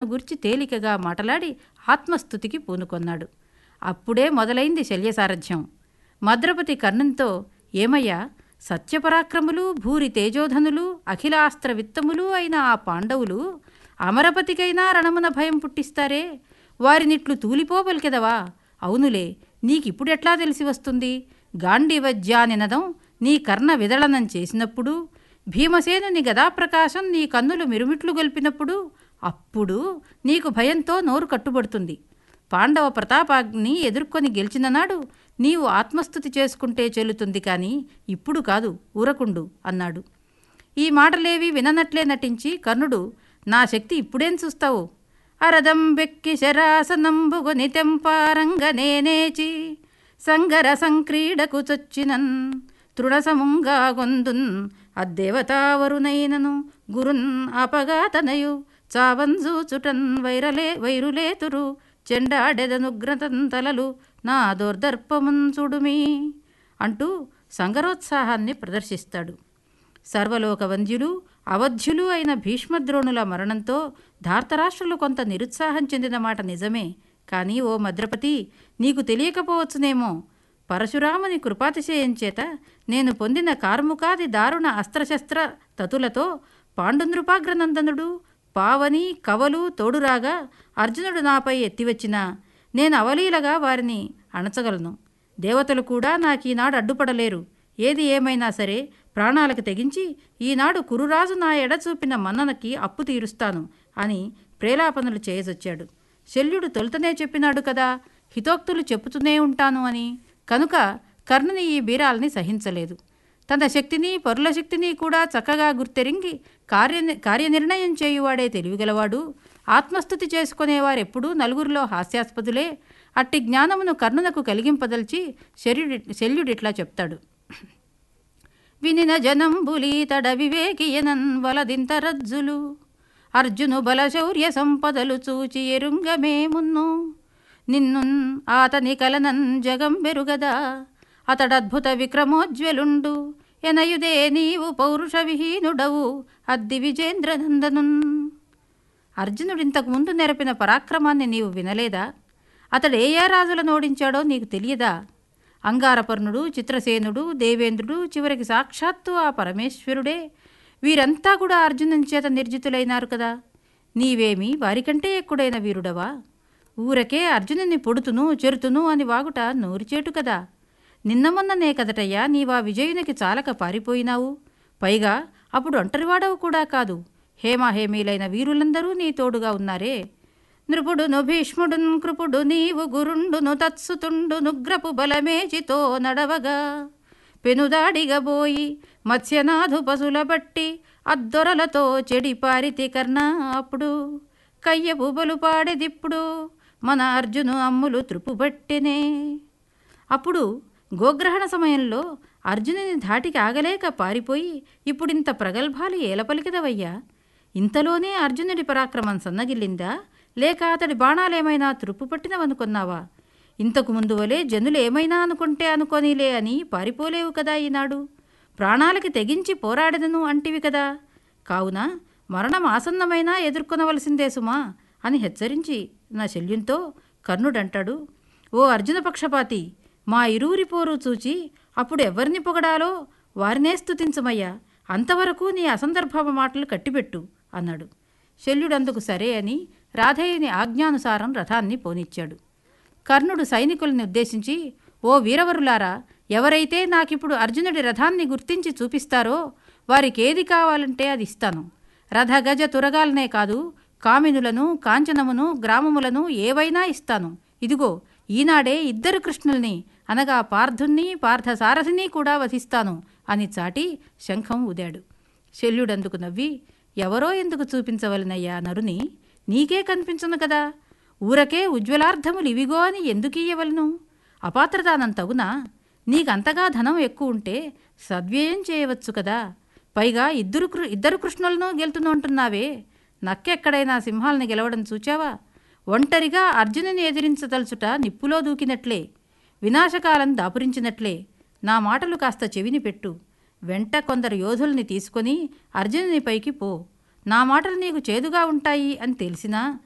గురించి తేలికగా మాటలాడి ఆత్మస్థుతికి పూనుకొన్నాడు అప్పుడే మొదలైంది శల్యసారథ్యం మద్రపతి కర్ణంతో ఏమయ్యా సత్యపరాక్రములు భూరి తేజోధనులు అఖిలాస్త్ర విత్తములు అయిన ఆ పాండవులు అమరపతికైనా రణమున భయం పుట్టిస్తారే వారినిట్లు తూలిపోబలికెదవా అవునులే నీకిప్పుడెట్లా తెలిసి వస్తుంది గాంధీవజ్జా నినదం నీ కర్ణ విదళనం చేసినప్పుడు భీమసేనుని గదాప్రకాశం నీ కన్నులు మిరుమిట్లు గొల్పినప్పుడు అప్పుడు నీకు భయంతో నోరు కట్టుబడుతుంది పాండవ ప్రతాపాగ్ని ఎదుర్కొని గెలిచిన నాడు నీవు ఆత్మస్థుతి చేసుకుంటే చెల్లుతుంది కానీ ఇప్పుడు కాదు ఊరకుండు అన్నాడు ఈ మాటలేవి విననట్లే నటించి కర్ణుడు నా శక్తి ఇప్పుడేం చూస్తావు అరదం బెక్కి శరాసనంబుగొని తెంపారంగ నేనేచి సంగర సంక్రీడకు చొచ్చినన్ తృణసముంగా గొందున్ అద్దేవతావరునైనను గురున్ అపగాతనయు చావంజూచుటన్ వైరలే వైరులేతురు చెండాడెదనుగ్రతంతలలు నా దోర్దర్పమున్ చూడుమి అంటూ సంగరోత్సాహాన్ని ప్రదర్శిస్తాడు సర్వలోక వంద్యులు అవధ్యులు అయిన భీష్మద్రోణుల మరణంతో ధార్తరాష్ట్రులు కొంత నిరుత్సాహం చెందిన మాట నిజమే కానీ ఓ మద్రపతి నీకు తెలియకపోవచ్చునేమో పరశురాముని కృపాతిశయం చేత నేను పొందిన కార్ముకాది దారుణ అస్త్రశస్త్ర తతులతో పాండునృపాగ్రనందనుడు పావని కవలు తోడురాగా అర్జునుడు నాపై ఎత్తివచ్చినా నేను అవలీలగా వారిని అణచగలను దేవతలు కూడా నాకీనాడు అడ్డుపడలేరు ఏది ఏమైనా సరే ప్రాణాలకు తెగించి ఈనాడు కురురాజు నా ఎడ చూపిన మన్ననకి అప్పు తీరుస్తాను అని ప్రేలాపనలు చేయజొచ్చాడు శల్యుడు తొలుతనే చెప్పినాడు కదా హితోక్తులు చెప్పుతూనే ఉంటాను అని కనుక కర్ణుని ఈ బీరాల్ని సహించలేదు తన శక్తిని పరుల శక్తిని కూడా చక్కగా గుర్తెరింగి కార్య కార్యనిర్ణయం చేయువాడే తెలివిగలవాడు ఆత్మస్థుతి చేసుకునేవారెప్పుడూ నలుగురిలో హాస్యాస్పదులే అట్టి జ్ఞానమును కర్ణునకు కలిగింపదల్చి శల్యుడి శల్యుడిట్లా చెప్తాడు వినిన జనంబులీతడ వివేకియనన్ వలదింతరజ్జులు అర్జును బలశౌర్య సంపదలు చూచి ఎరుంగమేమున్ను నిన్నున్ ఆతని కలనన్ జగం బెరుగదా అతడద్భుత విక్రమోజ్వలుండు ఎనయుదే నీవు పౌరుష విహీనుడవు అద్ది విజేంద్రనందనున్ అర్జునుడింతకు ముందు నెరపిన పరాక్రమాన్ని నీవు వినలేదా అతడు ఏ ఏ రాజులను ఓడించాడో నీకు తెలియదా అంగారపర్ణుడు చిత్రసేనుడు దేవేంద్రుడు చివరికి సాక్షాత్తు ఆ పరమేశ్వరుడే వీరంతా కూడా అర్జునుని చేత నిర్జితులైనారు కదా నీవేమి వారికంటే ఎక్కుడైన వీరుడవా ఊరకే అర్జునుని పొడుతును చెరుతును అని వాగుట నోరిచేటు కదా నిన్న మొన్ననే కదటయ్యా నీవా విజయునికి చాలక పారిపోయినావు పైగా అప్పుడు ఒంటరివాడవు కూడా కాదు హేమాహేమీలైన వీరులందరూ నీ తోడుగా ఉన్నారే నృపుడును భీష్ముడున్ కృపుడు నీవు గురుండును తత్సుతుండు నుగ్రపు బలమేచితో నడవగా పెనుదాడిగబోయి మత్స్యనాథు పశుల బట్టి అద్దొరలతో చెడి పారితి కర్ణ అప్పుడు కయ్యపు బలుపాడెదిప్పుడు మన అర్జును అమ్ములు త్రుపుబట్టెనే అప్పుడు గోగ్రహణ సమయంలో అర్జునుని ధాటికి ఆగలేక పారిపోయి ఇప్పుడింత ప్రగల్భాలు ఏలపలికిదవయ్యా ఇంతలోనే అర్జునుడి పరాక్రమం సన్నగిల్లిందా లేక అతడి బాణాలేమైనా త్రుప్పు పట్టినవనుకున్నావా ఇంతకు ముందు వలె జనులు ఏమైనా అనుకుంటే అనుకోనిలే అని పారిపోలేవు కదా ఈనాడు ప్రాణాలకి తెగించి పోరాడదను అంటివి కదా కావున మరణం ఆసన్నమైనా ఎదుర్కొనవలసిందే సుమా అని హెచ్చరించి నా శల్యంతో కర్ణుడంటాడు ఓ అర్జున పక్షపాతి మా ఇరువురి పోరు చూచి అప్పుడు ఎవరిని పొగడాలో వారినే స్తుతించమయ్యా అంతవరకు నీ అసందర్భ మాటలు కట్టిపెట్టు అన్నాడు శల్యుడందుకు సరే అని రాధేయుని ఆజ్ఞానుసారం రథాన్ని పోనిచ్చాడు కర్ణుడు సైనికుల్ని ఉద్దేశించి ఓ వీరవరులారా ఎవరైతే నాకిప్పుడు అర్జునుడి రథాన్ని గుర్తించి చూపిస్తారో వారికేది కావాలంటే అది ఇస్తాను రథ గజ తురగాలనే కాదు కామినులను కాంచనమును గ్రామములను ఏవైనా ఇస్తాను ఇదిగో ఈనాడే ఇద్దరు కృష్ణుల్ని అనగా పార్థుణ్ణి పార్థసారథిని కూడా వధిస్తాను అని చాటి శంఖం ఊదాడు శల్యుడందుకు నవ్వి ఎవరో ఎందుకు చూపించవలనయ్యా నరుని నీకే కనిపించను కదా ఊరకే ఉజ్వలార్థములు ఇవిగో అని ఎందుకు ఇయ్యవలను అపాత్రదానం తగునా నీకంతగా ధనం ఎక్కువ ఉంటే సద్వ్యయం చేయవచ్చు కదా పైగా ఇద్దరు కృ ఇద్దరు కృష్ణులను గెలుతునుంటున్నావే నక్కెక్కడైనా సింహాలను గెలవడం చూచావా ఒంటరిగా అర్జునుని ఎదిరించదలుచుట నిప్పులో దూకినట్లే వినాశకాలం దాపురించినట్లే నా మాటలు కాస్త చెవిని పెట్టు వెంట కొందరు యోధుల్ని తీసుకొని అర్జునుని పైకి పో నా మాటలు నీకు చేదుగా ఉంటాయి అని తెలిసినా